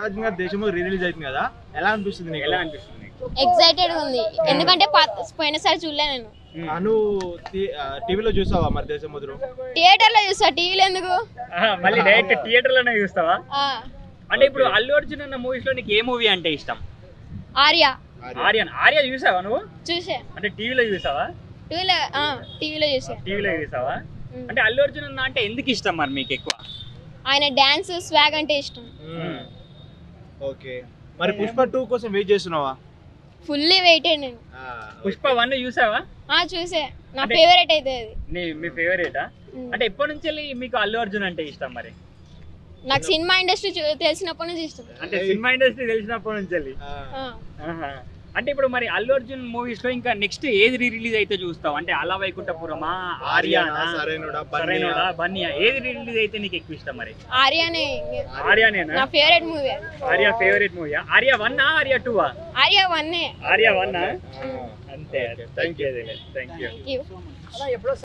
రాజ్ గారి దేశంలో re release అవుతుంది కదా ఎలా అనిపిస్తుంది నీకు ఎలా అనిపిస్తుంది నీకు? ఎక్సైటెడ్ ఉంది ఎందుకంటే పా- పోయినసారి చూడలే నేను ఆ, నువ్వు టీవీలో చూసావా మరి దేశముద్రు థియేటర్ లో చూసా టీవీలో ఎందుకు ఆహా, మళ్ళీ డైరెక్ట్ థియేటర్ లోనే చూస్తావా ఆ, అంటే ఇప్పుడు అల్లు అర్జున్ అన్న మూవీస్ లో నీకు ఏ మూవీ అంటే ఇష్టం ఆర్య ఆర్యన్ ఆర్య చూసావా నువ్వు చూసా అంటే టీవీలో చూసావా టీవీలో ఆ, టీవీలో చూసా టీవీలో చూసావా ఉమ్. అంటే అల్లు అర్జున్ అన్న అంటే ఎందుకు ఇష్టం మరి మీకు ఎక్కువ ఆయన డాన్స్ స్వాగ్ అంటే ఇష్టం ఓకే మరి పుష్ప టూ కోసం వెయిట్ చేస్తున్నావా ఫుల్లీ వెయిటెడ్ నేను పుష్ప వన్ చూసావా ఆ చూసే నా అంటే- ఫేవరెట్ అయితే అది నీ మీ ఫేవరెటా ఉమ్. అంటే ఎప్పటి నుంచి వెళ్ళి మీకు అల్లు అర్జున్ అంటే ఇష్టం మరి నాకు సినిమా ఇండస్ట్రీ తెలిసినప్పటి నుంచి ఇష్టం అంటే సినిమా ఇండస్ట్రీ తెలిసినప్పటి నుంచి వెళ్ళి ఆ. ఆహా. అంటే ఇప్పుడు మరి అల్లు అర్జున్ మూవీస్ లో ఇంకా నెక్స్ట్ ఏది రీ రిలీజ్ అయితే చూస్తావు అంటే అలా వైకుంఠపురమా ఆర్యానా సరైనడా సరైనడా బన్నీయా ఏది రిలీజ్ అయితే నీకు ఎక్కువ ఇష్టం మరి ఆర్యనే ఆర్యానేనా నా favourite movie Arya favourite movie Arya one Arya two Arya వన్నే ఆర్యా వన్ అంతే Thank you. Thank you thank you